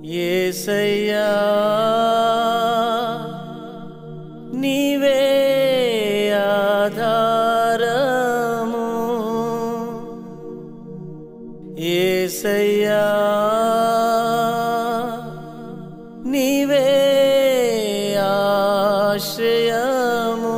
ఏసయ్యా నీవే ఆధారము ఏసయ్యా నీవే ఆశ్రయము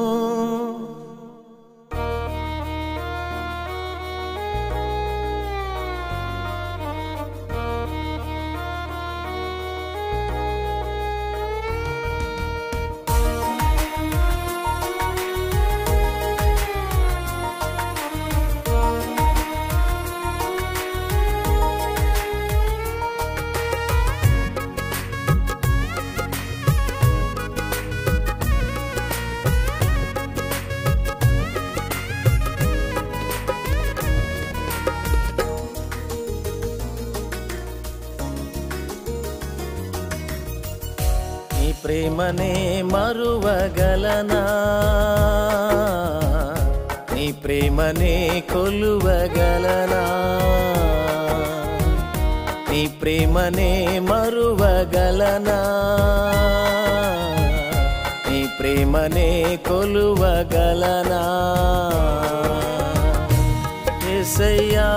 నీ ప్రేమనే మరువగలనా నీ ప్రేమనే కొలువగలనా నీ ప్రేమనే మరువగలనా నీ ప్రేమనే కొలువగలనా ఎసయ్యా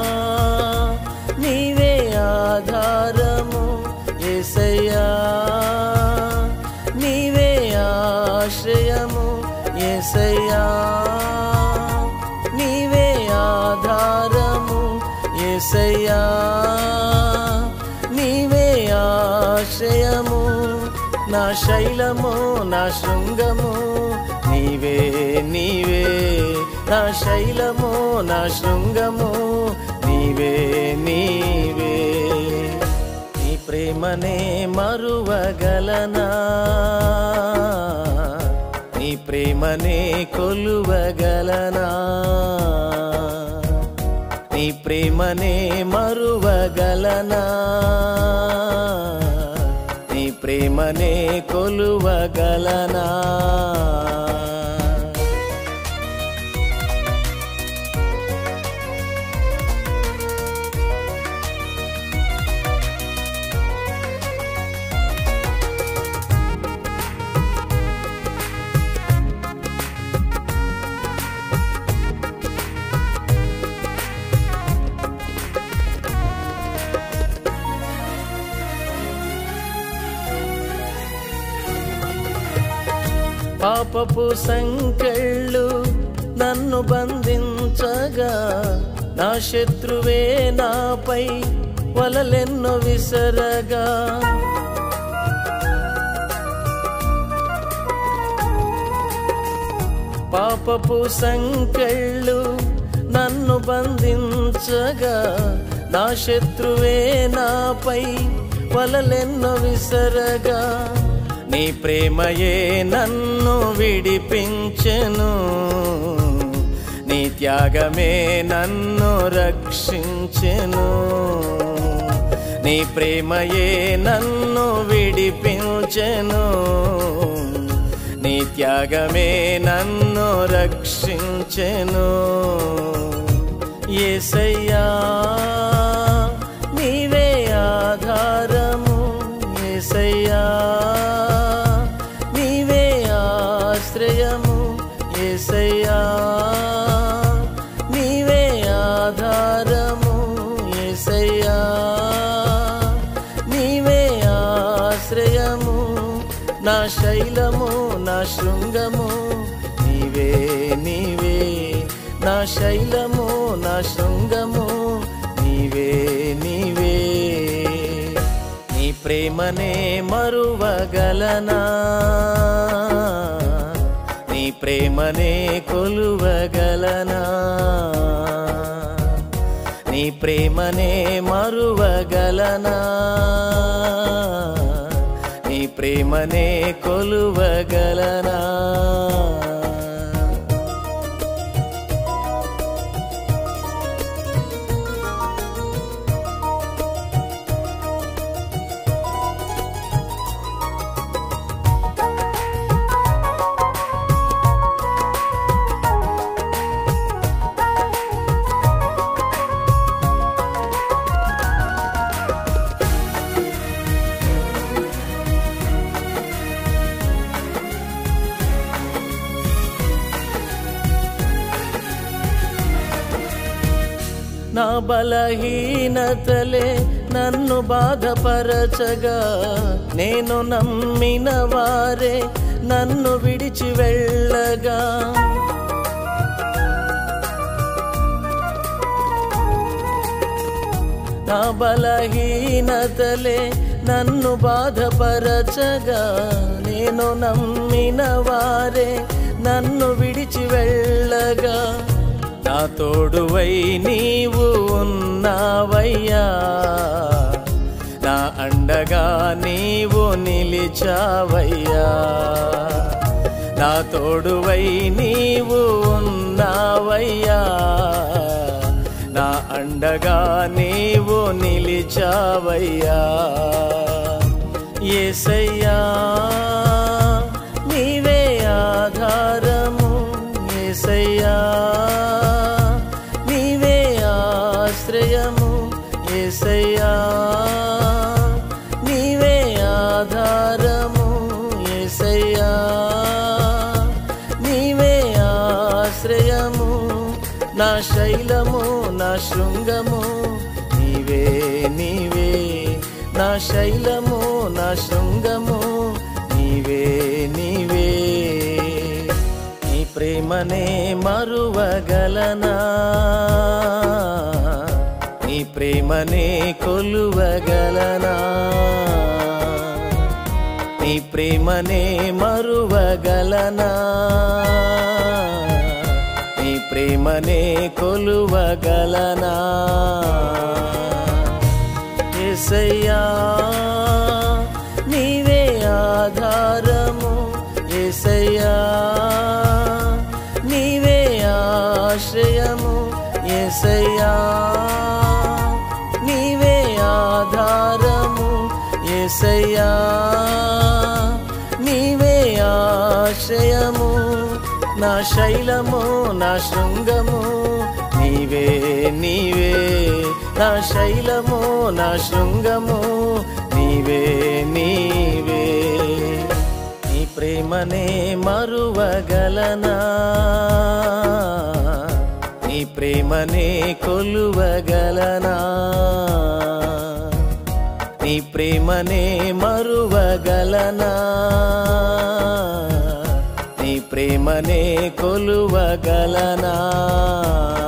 నీవే ఆధారము ఎసయ్యా నీవే ఆశ్రయము ఎసయ్యా నీవే ఆధారము ఎసయ్యా నీవే ఆశ్రయము నా శైలము నా శృంగము నీవే నీవే నా శైలము నా శృంగము నీవే నీవే నీ ప్రేమనే మరువగలనా నీ ప్రేమనే కొలువగలనా నీ ప్రేమనే మరువగలనా నీ ప్రేమనే కొలువగలనా పాపపు సంకెళ్ళు నన్ను బంధించగా నా శత్రువే నాపై వలలెన్నో విసరగా పాపపు సంకెళ్ళు నన్ను బంధించగా నా శత్రువే నాపై వలలెన్నో విసరగా నీ ప్రేమయే నన్ను విడిపించెను నీ త్యాగమే నన్ను రక్షించెను నీ ప్రేమయే నన్ను విడిపించెను నీ త్యాగమే నన్ను రక్షించెను ఏసయ్యా నీవే ఆధారము ఏసయ్యా నీవే ఆశ్రయము ఏసయ్యా నీవే ఆధారము ఏసయ్యా నీవే ఆశ్రయము నా శైలము నా శృంగము నీవే నీవే నా శైలము నా శృంగము నీవే నీవే నీ ప్రేమనే మరువగలనా నీ ప్రేమనే కొలువగలనా నీ ప్రేమనే మరువగలనా నీ ప్రేమనే కొలువగలనా నా బలహీనతలే నన్ను బాధపరచగా నేను నమ్మిన వారే నన్ను విడిచి వెళ్ళగా నా బలహీనతలే నన్ను బాధపరచగా నేను నమ్మిన వారే నన్ను విడిచి వెళ్ళగా నా తోడువై నీవు ఉన్నావయ్యా నా అండగా నీవు నిలిచావయ్యా నా తోడువై నీవు ఉన్నావయ్యా నా అండగా నీవు నిలిచావయ్యా ఏసయ్యా నీవే ఆధారము ఏసయ్యా నీవే ఆశ్రయము ఏసయ్యా నీవే ఆధారము ఏసయ్యా నీవే ఆశ్రయము నా శైలము నా శృంగము నీవే నీవే నా శైలము నా శృంగము నీవే నీవే నీ ప్రేమనే మరువగలనా నీ ప్రేమనే కొలువగలనా నీ ప్రేమనే మరువగలనా నీ ప్రేమనే కొలువగలనా ఎసయ్యా నీవే ఆధారము ఎసయ్యా నీవే ఆశ్రయము ఎసయ్యా నీవే ఆధారము ఎసయ్యా నీవే ఆశ్రయము నా శైలము నా శృంగము నీవే నీవే నా శైలము నా శృంగము నీవే నీవే నీ ప్రేమనే మరువగలనా నీ ప్రేమనే కొలువగలనా నీ ప్రేమనే మరువగలనా నీ ప్రేమనే కొలువగలనా